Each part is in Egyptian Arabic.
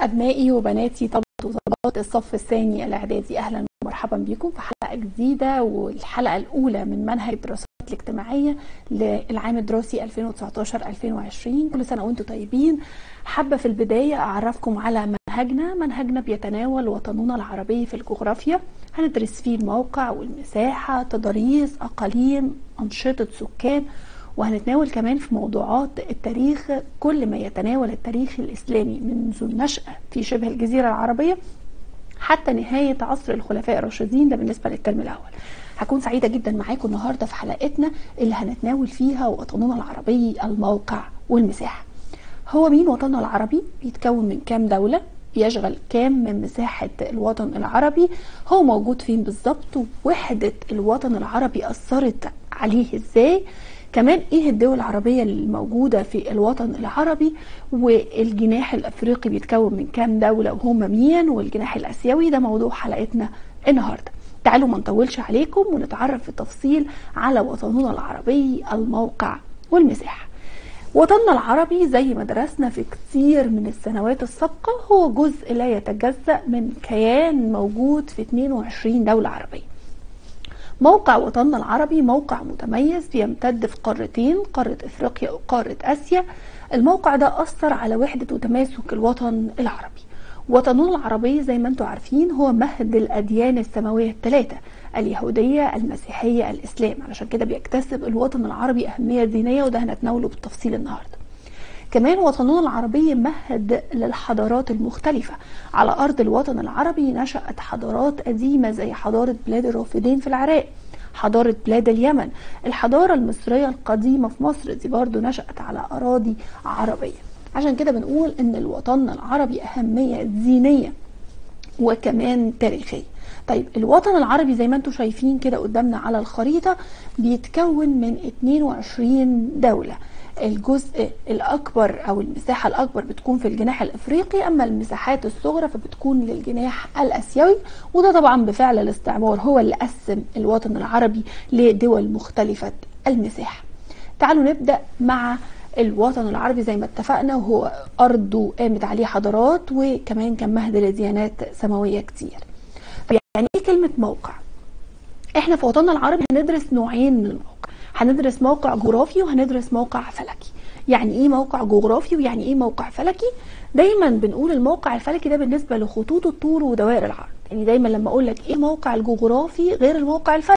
أبنائي وبناتي طلبة وطلبات الصف الثاني الإعدادي أهلا ومرحبا بكم في حلقة جديدة والحلقة الأولى من منهج الدراسات الاجتماعية للعام الدراسي 2019-2020 كل سنة وأنتم طيبين حابة في البداية أعرفكم على منهجنا منهجنا بيتناول وطننا العربي في الجغرافيا هندرس فيه الموقع والمساحة تضاريس أقاليم أنشطة سكان وهنتناول كمان في موضوعات التاريخ كل ما يتناول التاريخ الإسلامي منذ النشأة في شبه الجزيرة العربية حتى نهاية عصر الخلفاء الراشدين ده بالنسبة للترم الأول هكون سعيدة جدا معاكم النهاردة في حلقتنا اللي هنتناول فيها وطننا العربي الموقع والمساحة هو مين وطننا العربي؟ بيتكون من كام دولة؟ بيشغل كام من مساحة الوطن العربي هو موجود فين بالظبط وحدة الوطن العربي أثرت عليه ازاي كمان ايه الدول العربية الموجودة في الوطن العربي والجناح الافريقي بيتكون من كام دولة وهم مين والجناح الاسيوي ده موضوع حلقتنا النهاردة تعالوا ما نطولش عليكم ونتعرف في التفصيل على وطننا العربي الموقع والمساحة وطننا العربي زي ما درسنا في كتير من السنوات السابقة هو جزء لا يتجزأ من كيان موجود في 22 دولة عربية موقع وطننا العربي موقع متميز بيمتد في قارتين قارة افريقيا وقارة اسيا الموقع ده اثر على وحدة وتماسك الوطن العربي وطننا العربي زي ما انتم عارفين هو مهد الاديان السماوية الثلاثة اليهودية المسيحية الاسلام علشان كده بيكتسب الوطن العربي اهمية دينية وده هنتناوله بالتفصيل النهارده كمان وطننا العربي مهد للحضارات المختلفة على أرض الوطن العربي نشأت حضارات قديمة زي حضارة بلاد الرافدين في العراق حضارة بلاد اليمن الحضارة المصرية القديمة في مصر دي برضو نشأت على أراضي عربية عشان كده بنقول إن الوطن العربي أهمية دينية وكمان تاريخية طيب الوطن العربي زي ما انتم شايفين كده قدامنا على الخريطة بيتكون من 22 دولة الجزء الاكبر او المساحه الاكبر بتكون في الجناح الافريقي اما المساحات الصغرى فبتكون للجناح الاسيوي وده طبعا بفعل الاستعمار هو اللي قسم الوطن العربي لدول مختلفه المساحه تعالوا نبدا مع الوطن العربي زي ما اتفقنا وهو ارضه قامت عليه حضارات وكمان كان مهد لديانات سماويه كتير يعني ايه كلمه موقع احنا في وطننا العربي هندرس نوعين من الموقع هندرس موقع جغرافي وهندرس موقع فلكي يعني ايه موقع جغرافي ويعني ايه موقع فلكي دايما بنقول الموقع الفلكي ده بالنسبه لخطوط الطول ودوائر العرض يعني دايما لما اقول لك ايه موقع الجغرافي غير الموقع الفلكي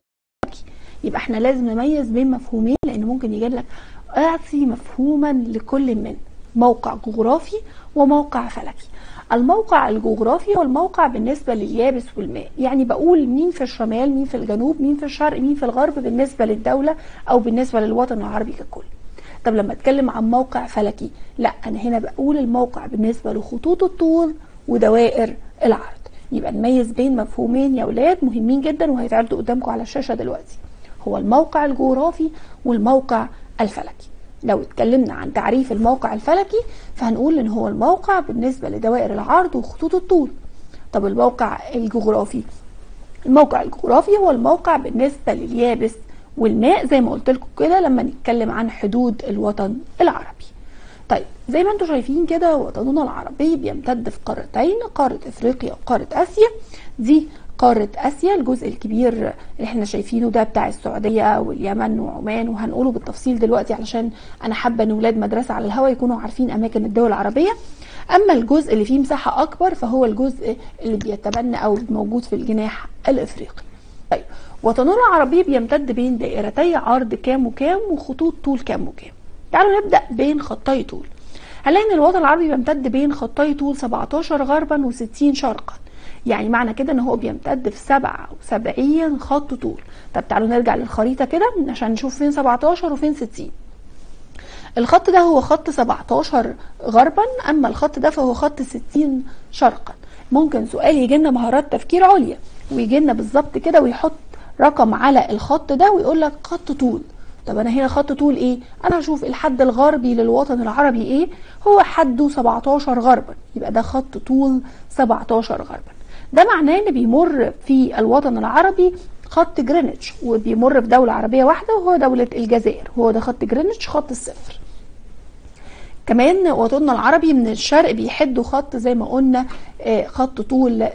يبقى احنا لازم نميز بين مفهومين لان ممكن يجي لك اعطي مفهوما لكل من موقع جغرافي وموقع فلكي الموقع الجغرافي هو الموقع بالنسبه لليابس والماء يعني بقول مين في الشمال مين في الجنوب مين في الشرق مين في الغرب بالنسبه للدوله او بالنسبه للوطن العربي ككل طب لما اتكلم عن موقع فلكي لا انا هنا بقول الموقع بالنسبه لخطوط الطول ودوائر العرض يبقى نميز بين مفهومين يا اولاد مهمين جدا وهيتعرضوا قدامكم على الشاشه دلوقتي هو الموقع الجغرافي والموقع الفلكي لو اتكلمنا عن تعريف الموقع الفلكي فهنقول ان هو الموقع بالنسبة لدوائر العرض وخطوط الطول طب الموقع الجغرافي الموقع الجغرافي هو الموقع بالنسبة لليابس والماء زي ما قلت لكم كده لما نتكلم عن حدود الوطن العربي طيب زي ما انتم شايفين كده وطننا العربي بيمتد في قارتين قارة افريقيا وقارة اسيا دي قارة آسيا الجزء الكبير اللي احنا شايفينه ده بتاع السعودية واليمن وعمان وهنقوله بالتفصيل دلوقتي علشان أنا حابة إن ولاد مدرسة على الهوا يكونوا عارفين أماكن الدول العربية أما الجزء اللي فيه مساحة أكبر فهو الجزء اللي بيتبنى أو موجود في الجناح الإفريقي طيب وطننا العربي بيمتد بين دائرتي عرض كام وكام وخطوط طول كام وكام تعالوا نبدأ بين خطي طول هنلاقي ان الوطن العربي بيمتد بين خطي طول 17 غربا و60 شرقا يعني معنى كده ان هو بيمتد في 77 خط طول طب تعالوا نرجع للخريطه كده عشان نشوف فين 17 وفين 60 الخط ده هو خط 17 غربا اما الخط ده فهو خط 60 شرقا ممكن سؤال يجي لنا مهارات تفكير عليا ويجي لنا بالظبط كده ويحط رقم على الخط ده ويقول لك خط طول طب انا هنا خط طول ايه انا هشوف الحد الغربي للوطن العربي ايه هو حده 17 غربا يبقى ده خط طول 17 غربا ده معناه ان بيمر في الوطن العربي خط جرينتش وبيمر في دولة عربية واحدة وهو دولة الجزائر هو ده خط جرينتش خط الصفر كمان وطننا العربي من الشرق بيحدوا خط زي ما قلنا آه، خط طول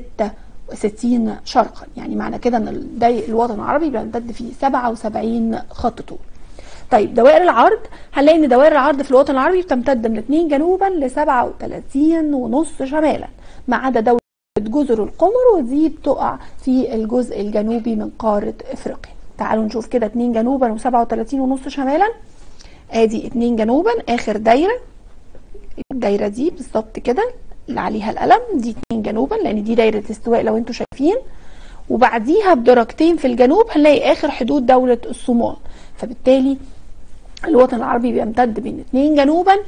66 شرقا يعني معنى كده ان الضيق الوطن العربي بيمتد فيه 77 خط طول طيب دوائر العرض هنلاقي ان دوائر العرض في الوطن العربي بتمتد من 2 جنوبا ل 37 ونص شمالا ما عدا دولة جزر القمر ودي بتقع في الجزء الجنوبي من قارة افريقيا تعالوا نشوف كده 2 جنوبا و37 ونص شمالا ادي 2 جنوبا اخر دايرة الدايرة دي بالظبط كده اللي عليها القلم دي 2 جنوبا لان دي دايرة استواء لو انتوا شايفين وبعديها بدرجتين في الجنوب هنلاقي اخر حدود دولة الصومال فبالتالي الوطن العربي بيمتد بين 2 جنوبا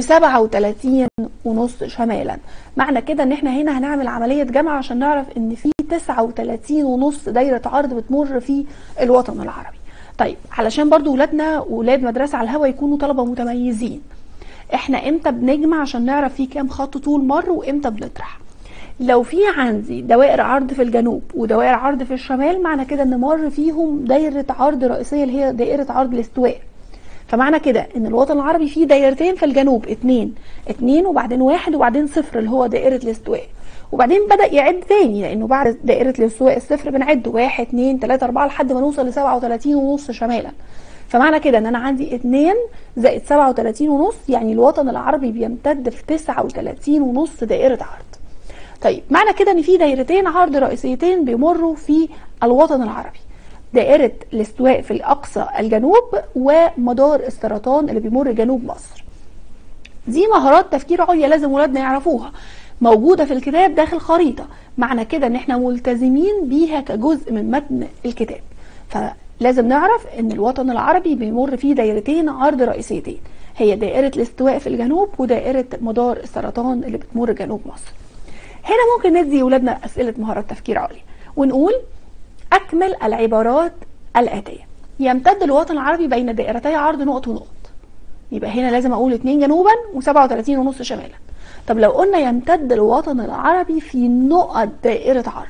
و37 ونص شمالا معنى كده ان احنا هنا هنعمل عملية جمع عشان نعرف ان في 39 ونص دايرة عرض بتمر في الوطن العربي طيب علشان برضو ولادنا ولاد مدرسة على الهوا يكونوا طلبة متميزين احنا امتى بنجمع عشان نعرف في كام خط طول مر وامتى بنطرح لو في عندي دوائر عرض في الجنوب ودوائر عرض في الشمال معنى كده ان مر فيهم دايرة عرض رئيسية اللي هي دائرة عرض الاستواء فمعنى كده ان الوطن العربي فيه دايرتين في الجنوب اتنين اتنين وبعدين واحد وبعدين صفر اللي هو دائرة الاستواء وبعدين بدأ يعد تاني لانه بعد دائرة الاستواء الصفر بنعد واحد اتنين تلاتة اربعة لحد ما نوصل لسبعة وتلاتين ونص شمالا فمعنى كده ان انا عندي اتنين زائد سبعة وتلاتين ونص يعني الوطن العربي بيمتد في تسعة وتلاتين ونص دائرة عرض طيب معنى كده ان في دايرتين عرض رئيسيتين بيمروا في الوطن العربي دائرة الاستواء في الأقصى الجنوب ومدار السرطان اللي بيمر جنوب مصر دي مهارات تفكير عليا لازم ولادنا يعرفوها موجودة في الكتاب داخل خريطة معنى كده ان احنا ملتزمين بيها كجزء من متن الكتاب فلازم نعرف ان الوطن العربي بيمر فيه دايرتين عرض رئيسيتين هي دائرة الاستواء في الجنوب ودائرة مدار السرطان اللي بتمر جنوب مصر هنا ممكن ندي ولادنا أسئلة مهارات تفكير عليا ونقول أكمل العبارات الآتية يمتد الوطن العربي بين دائرتي عرض نقط ونقط يبقى هنا لازم أقول 2 جنوبا و37 ونص شمالا طب لو قلنا يمتد الوطن العربي في نقط دائرة عرض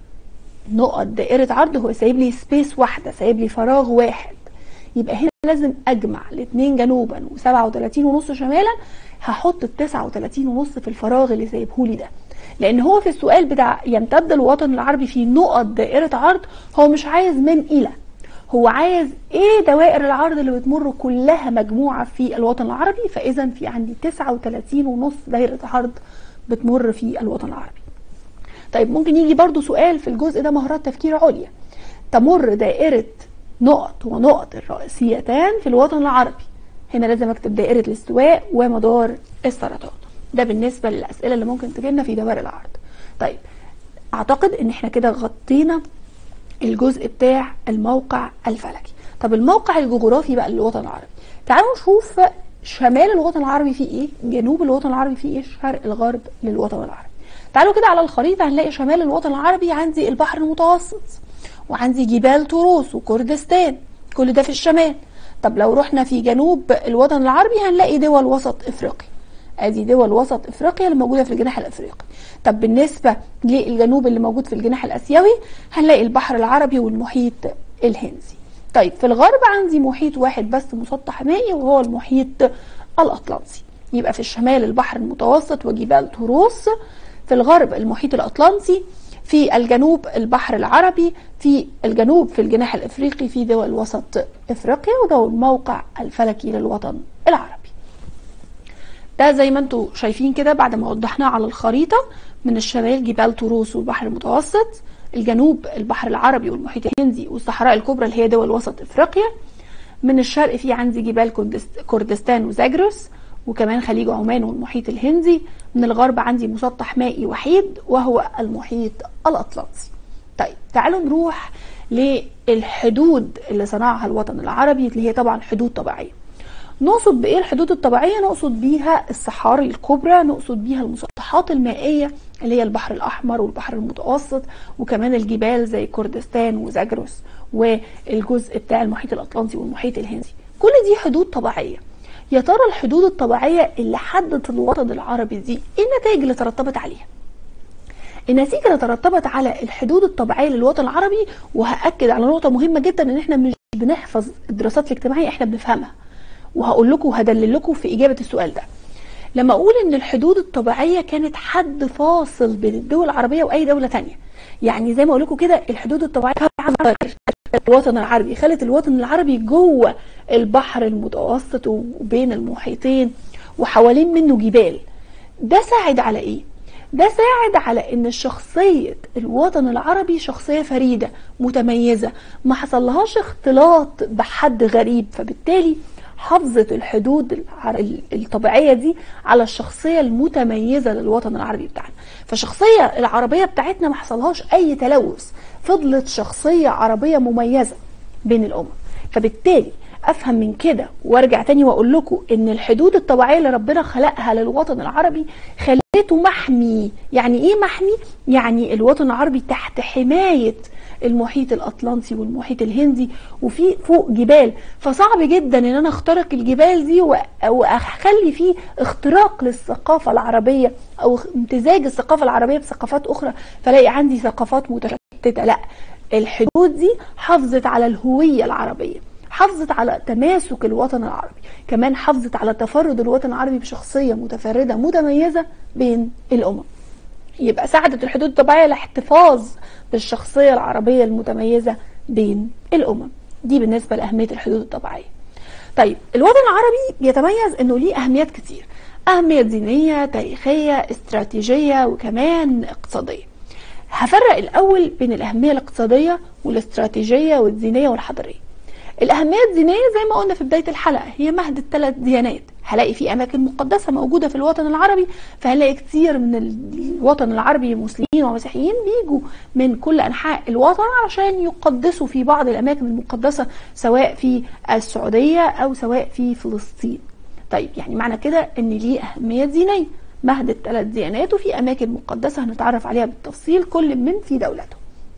نقط دائرة عرض هو سايب لي سبيس واحدة سايب لي فراغ واحد يبقى هنا لازم اجمع الاثنين جنوبا و37 ونص شمالا هحط ال 39 ونص في الفراغ اللي سايبه لي ده لان هو في السؤال بتاع يمتد الوطن العربي في نقط دائرة عرض هو مش عايز من الى هو عايز ايه دوائر العرض اللي بتمر كلها مجموعة في الوطن العربي فاذا في عندي 39 ونص دائرة عرض بتمر في الوطن العربي طيب ممكن يجي برضو سؤال في الجزء ده مهارات تفكير عليا تمر دائرة نقط ونقط الرئيسيتان في الوطن العربي هنا لازم اكتب دائرة الاستواء ومدار السرطان ده بالنسبة للأسئلة اللي ممكن تجيلنا في دوائر العرض طيب اعتقد ان احنا كده غطينا الجزء بتاع الموقع الفلكي طب الموقع الجغرافي بقى للوطن العربي تعالوا نشوف شمال الوطن العربي فيه ايه جنوب الوطن العربي فيه ايه شرق الغرب للوطن العربي تعالوا كده على الخريطة هنلاقي شمال الوطن العربي عندي البحر المتوسط وعندي جبال طروس وكردستان كل ده في الشمال طب لو رحنا في جنوب الوطن العربي هنلاقي دول وسط افريقيا ادي دول وسط افريقيا اللي موجوده في الجناح الافريقي طب بالنسبه للجنوب اللي موجود في الجناح الاسيوي هنلاقي البحر العربي والمحيط الهندي طيب في الغرب عندي محيط واحد بس مسطح مائي وهو المحيط الاطلنطي يبقى في الشمال البحر المتوسط وجبال طروس في الغرب المحيط الاطلنطي في الجنوب البحر العربي في الجنوب في الجناح الافريقي في دول وسط افريقيا وده الموقع الفلكي للوطن العربي ده زي ما انتم شايفين كده بعد ما وضحناه على الخريطه من الشمال جبال طروس والبحر المتوسط الجنوب البحر العربي والمحيط الهندي والصحراء الكبرى اللي هي دول وسط افريقيا من الشرق في عندي جبال كردستان وزاجرس وكمان خليج عمان والمحيط الهندي من الغرب عندي مسطح مائي وحيد وهو المحيط الأطلنطي طيب تعالوا نروح للحدود اللي صنعها الوطن العربي اللي هي طبعا حدود طبيعية نقصد بإيه الحدود الطبيعية نقصد بيها الصحاري الكبرى نقصد بيها المسطحات المائية اللي هي البحر الأحمر والبحر المتوسط وكمان الجبال زي كردستان وزاجرس والجزء بتاع المحيط الأطلنطي والمحيط الهندي كل دي حدود طبيعيه يا ترى الحدود الطبيعية اللي حدت الوطن العربي دي ايه النتائج اللي ترتبت عليها النتيجة اللي ترتبت على الحدود الطبيعية للوطن العربي وهأكد على نقطة مهمة جدا ان احنا مش بنحفظ الدراسات الاجتماعية احنا بنفهمها وهقول لكم وهدلل لكم في اجابه السؤال ده لما اقول ان الحدود الطبيعيه كانت حد فاصل بين الدول العربيه واي دوله تانية يعني زي ما اقول لكم كده الحدود الطبيعيه الوطن العربي خلت الوطن العربي جوه البحر المتوسط وبين المحيطين وحوالين منه جبال ده ساعد على ايه ده ساعد على ان شخصية الوطن العربي شخصية فريدة متميزة ما حصلهاش اختلاط بحد غريب فبالتالي حافظت الحدود الطبيعية دي على الشخصية المتميزة للوطن العربي بتاعنا فالشخصية العربية بتاعتنا ما حصلهاش أي تلوث فضلت شخصية عربية مميزة بين الأمم فبالتالي افهم من كده وارجع تاني واقول لكم ان الحدود الطبيعيه اللي ربنا خلقها للوطن العربي خليته محمي يعني ايه محمي يعني الوطن العربي تحت حمايه المحيط الاطلنطي والمحيط الهندي وفي فوق جبال فصعب جدا ان انا اخترق الجبال دي واخلي فيه اختراق للثقافه العربيه او امتزاج الثقافه العربيه بثقافات اخرى فلاقي عندي ثقافات متشتته لا الحدود دي حافظت على الهويه العربيه حافظت على تماسك الوطن العربي كمان حافظت على تفرد الوطن العربي بشخصيه متفرده متميزه بين الامم يبقى ساعدت الحدود الطبيعيه الاحتفاظ بالشخصيه العربيه المتميزه بين الامم دي بالنسبه لاهميه الحدود الطبيعيه طيب الوطن العربي يتميز انه ليه اهميات كتير اهميه دينيه تاريخيه استراتيجيه وكمان اقتصاديه هفرق الاول بين الاهميه الاقتصاديه والاستراتيجيه والدينيه والحضاريه الأهمية الدينية زي ما قلنا في بداية الحلقة هي مهد الثلاث ديانات هلاقي في أماكن مقدسة موجودة في الوطن العربي فهلاقي كتير من الوطن العربي مسلمين ومسيحيين بيجوا من كل أنحاء الوطن علشان يقدسوا في بعض الأماكن المقدسة سواء في السعودية أو سواء في فلسطين طيب يعني معنى كده ان ليه أهمية دينية مهد الثلاث ديانات وفي أماكن مقدسة هنتعرف عليها بالتفصيل كل من في دولته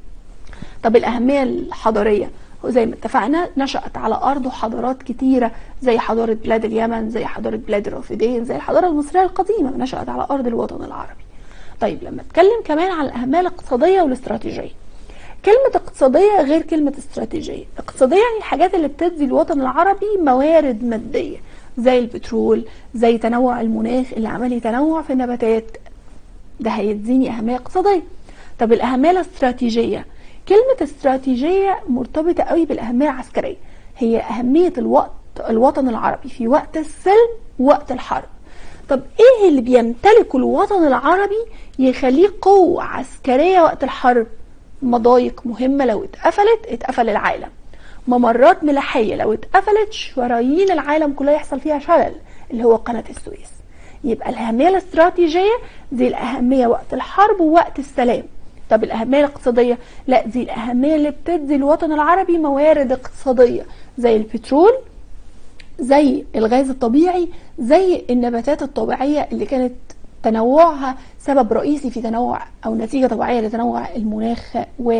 طب الأهمية الحضارية وزي ما اتفقنا نشأت على أرضه حضارات كتيرة زي حضارة بلاد اليمن زي حضارة بلاد الرافدين زي الحضارة المصرية القديمة نشأت على أرض الوطن العربي طيب لما اتكلم كمان عن الأهمية الاقتصادية والاستراتيجية كلمة اقتصادية غير كلمة استراتيجية اقتصادية يعني الحاجات اللي بتدي الوطن العربي موارد مادية زي البترول زي تنوع المناخ اللي عمل تنوع في النباتات ده هيديني أهمية اقتصادية طب الأهمية الاستراتيجية كلمة استراتيجية مرتبطة قوي بالأهمية العسكرية هي أهمية الوقت الوطن العربي في وقت السلم ووقت الحرب طب ايه اللي بيمتلكه الوطن العربي يخليه قوة عسكرية وقت الحرب مضايق مهمة لو اتقفلت اتقفل العالم ممرات ملاحية لو اتقفلت شرايين العالم كلها يحصل فيها شلل اللي هو قناة السويس يبقى الأهمية الاستراتيجية دي الأهمية وقت الحرب ووقت السلام طب الأهمية الاقتصادية لا دي الأهمية اللي بتدي الوطن العربي موارد اقتصادية زي البترول زي الغاز الطبيعي زي النباتات الطبيعية اللي كانت تنوعها سبب رئيسي في تنوع أو نتيجة طبيعية لتنوع المناخ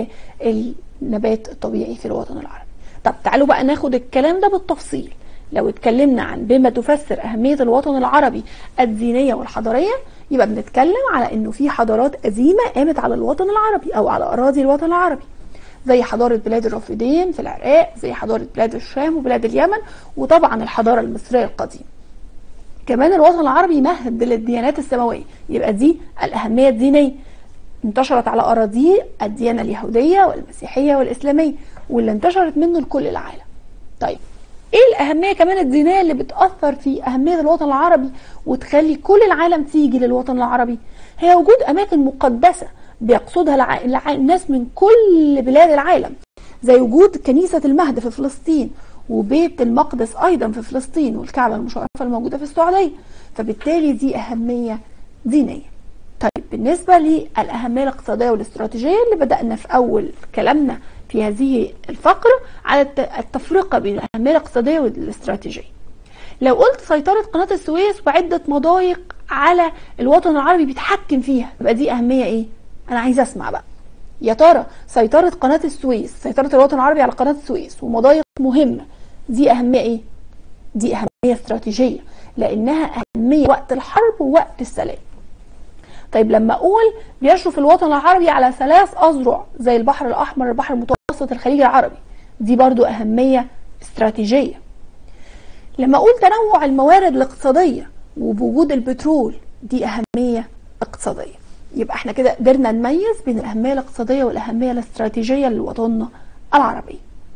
والنبات الطبيعي في الوطن العربي طب تعالوا بقى ناخد الكلام ده بالتفصيل لو اتكلمنا عن بما تفسر أهمية الوطن العربي الدينية والحضارية يبقى بنتكلم على انه في حضارات قديمه قامت على الوطن العربي او على اراضي الوطن العربي زي حضاره بلاد الرافدين في العراق زي حضاره بلاد الشام وبلاد اليمن وطبعا الحضاره المصريه القديمه كمان الوطن العربي مهد للديانات السماويه يبقى دي الاهميه الدينيه انتشرت على اراضيه الديانه اليهوديه والمسيحيه والاسلاميه واللي انتشرت منه لكل العالم طيب ايه الاهميه كمان الدينيه اللي بتاثر في اهميه الوطن العربي وتخلي كل العالم تيجي للوطن العربي هي وجود اماكن مقدسه بيقصدها الع... الناس من كل بلاد العالم زي وجود كنيسه المهد في فلسطين وبيت المقدس ايضا في فلسطين والكعبه المشرفه الموجوده في السعوديه فبالتالي دي اهميه دينيه طيب بالنسبه للاهميه الاقتصاديه والاستراتيجيه اللي بدانا في اول كلامنا في هذه الفقرة على التفرقة بين الأهمية الاقتصادية والاستراتيجية لو قلت سيطرة قناة السويس وعدة مضايق على الوطن العربي بيتحكم فيها يبقى دي أهمية إيه؟ أنا عايزة أسمع بقى يا ترى سيطرة قناة السويس سيطرة الوطن العربي على قناة السويس ومضايق مهمة دي أهمية إيه؟ دي أهمية استراتيجية لأنها أهمية وقت الحرب ووقت السلام طيب لما أقول بيشرف الوطن العربي على ثلاث أذرع زي البحر الأحمر البحر المتوسط الخليج العربي دي برضو أهمية استراتيجية لما اقول تنوع الموارد الاقتصاديه وبوجود البترول دي اهميه اقتصاديه يبقى احنا كده قدرنا نميز بين الاهميه الاقتصاديه والاهميه الاستراتيجيه لوطننا العربي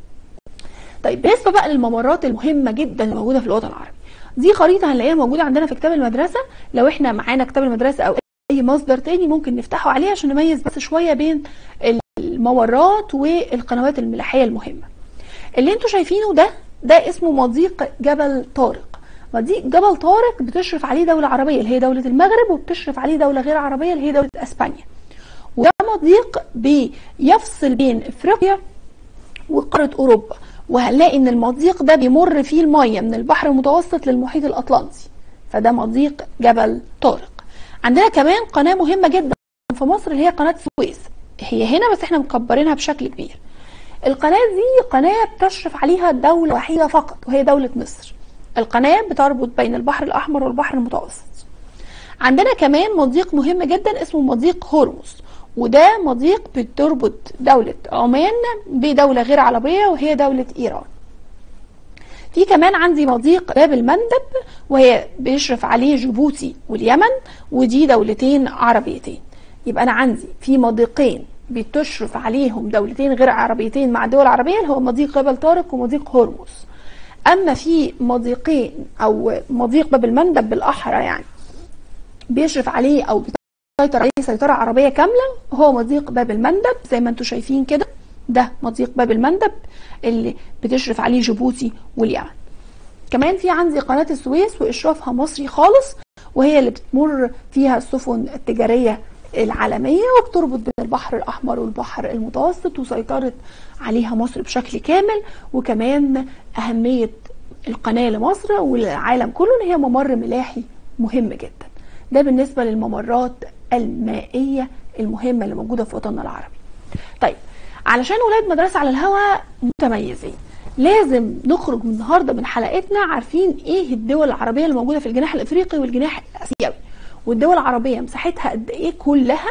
طيب بالنسبه بقى للممرات المهمه جدا الموجوده في الوطن العربي دي خريطه هنلاقيها موجوده عندنا في كتاب المدرسه لو احنا معانا كتاب المدرسه او اي مصدر تاني ممكن نفتحه عليه عشان نميز بس شويه بين الممرات والقنوات الملاحيه المهمه اللي انتوا شايفينه ده ده اسمه مضيق جبل طارق مضيق جبل طارق بتشرف عليه دولة عربية اللي هي دولة المغرب وبتشرف عليه دولة غير عربية اللي هي دولة اسبانيا وده مضيق بيفصل بين افريقيا وقارة اوروبا وهنلاقي ان المضيق ده بيمر فيه المية من البحر المتوسط للمحيط الاطلنطي فده مضيق جبل طارق عندنا كمان قناة مهمة جدا في مصر اللي هي قناة السويس هي هنا بس احنا مكبرينها بشكل كبير القناة دي قناة بتشرف عليها دولة وحيدة فقط وهي دولة مصر القناة بتربط بين البحر الأحمر والبحر المتوسط عندنا كمان مضيق مهم جدا اسمه مضيق هرمز وده مضيق بتربط دولة عمان بدولة غير عربية وهي دولة إيران في كمان عندي مضيق باب المندب وهي بيشرف عليه جيبوتي واليمن ودي دولتين عربيتين يبقى أنا عندي في مضيقين بتشرف عليهم دولتين غير عربيتين مع دول عربية اللي هو مضيق جبل طارق ومضيق هرمز أما في مضيقين أو مضيق باب المندب بالأحرى يعني بيشرف عليه أو بيسيطر عليه سيطرة عربية كاملة هو مضيق باب المندب زي ما انتم شايفين كده ده مضيق باب المندب اللي بتشرف عليه جيبوتي واليمن كمان في عندي قناة السويس وإشرافها مصري خالص وهي اللي بتمر فيها السفن التجارية العالمية وبتربط بين البحر الأحمر والبحر المتوسط وسيطرت عليها مصر بشكل كامل وكمان أهمية القناة لمصر والعالم كله إن هي ممر ملاحي مهم جدا ده بالنسبة للممرات المائية المهمة اللي موجودة في وطننا العربي طيب علشان ولاد مدرسة على الهواء متميزين لازم نخرج من النهارده من حلقتنا عارفين ايه الدول العربيه اللي موجوده في الجناح الافريقي والجناح الاسيوي والدول العربيه مساحتها قد ايه كلها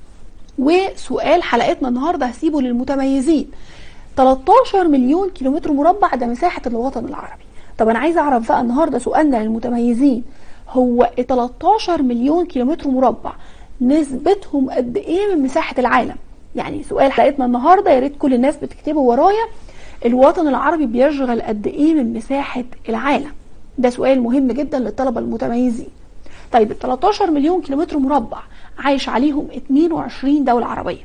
وسؤال حلقتنا النهارده هسيبه للمتميزين 13 مليون كيلومتر مربع ده مساحه الوطن العربي طب انا عايزه اعرف بقى النهارده سؤالنا للمتميزين هو 13 مليون كيلومتر مربع نسبتهم قد ايه من مساحه العالم يعني سؤال حلقتنا النهارده يا ريت كل الناس بتكتبه ورايا الوطن العربي بيشغل قد ايه من مساحه العالم ده سؤال مهم جدا للطلبه المتميزين طيب ال 13 مليون كيلومتر مربع عايش عليهم 22 دوله عربيه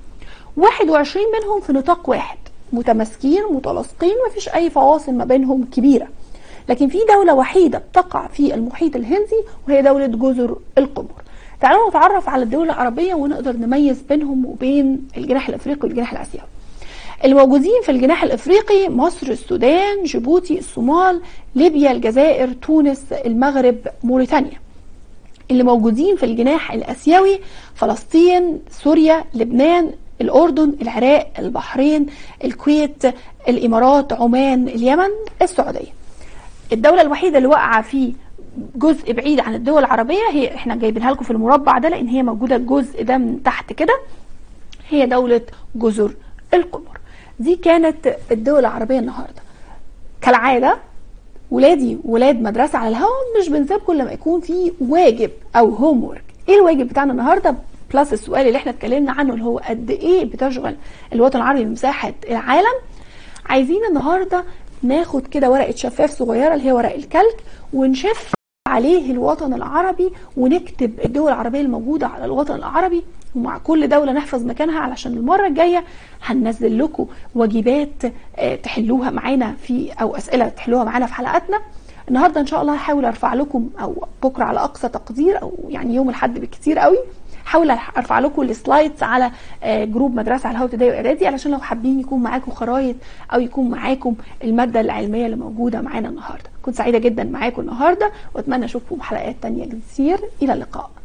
21 منهم في نطاق واحد متماسكين متلاصقين مفيش اي فواصل ما بينهم كبيره لكن في دوله وحيده بتقع في المحيط الهندي وهي دوله جزر القمر تعالوا نتعرف على الدول العربيه ونقدر نميز بينهم وبين الجناح الافريقي والجناح الاسيوي الموجودين في الجناح الافريقي مصر السودان جيبوتي الصومال ليبيا الجزائر تونس المغرب موريتانيا اللي موجودين في الجناح الاسيوي فلسطين سوريا لبنان الاردن العراق البحرين الكويت الامارات عمان اليمن السعوديه الدوله الوحيده اللي واقعه في جزء بعيد عن الدول العربيه هي احنا جايبينها لكم في المربع ده لان هي موجوده الجزء ده من تحت كده هي دوله جزر القمر دي كانت الدول العربيه النهارده كالعاده ولادي ولاد مدرسه على الهواء مش بنسيبكم لما يكون في واجب او هوم ورك ايه الواجب بتاعنا النهارده بلس السؤال اللي احنا اتكلمنا عنه اللي هو قد ايه بتشغل الوطن العربي بمساحه العالم عايزين النهارده ناخد كده ورقه شفاف صغيره اللي هي ورق الكلك ونشف عليه الوطن العربي ونكتب الدول العربيه الموجوده على الوطن العربي ومع كل دوله نحفظ مكانها علشان المره الجايه هننزل لكم واجبات تحلوها معانا في او اسئله تحلوها معانا في حلقاتنا النهارده ان شاء الله هحاول ارفع لكم او بكره على اقصى تقدير او يعني يوم الاحد بالكتير قوي حاول ارفع لكم السلايدز على جروب مدرسه على الهواء ابتدائي واعدادي علشان لو حابين يكون معاكم خرايط او يكون معاكم الماده العلميه اللي موجوده معانا النهارده كنت سعيده جدا معاكم النهارده واتمنى اشوفكم حلقات تانية كتير الى اللقاء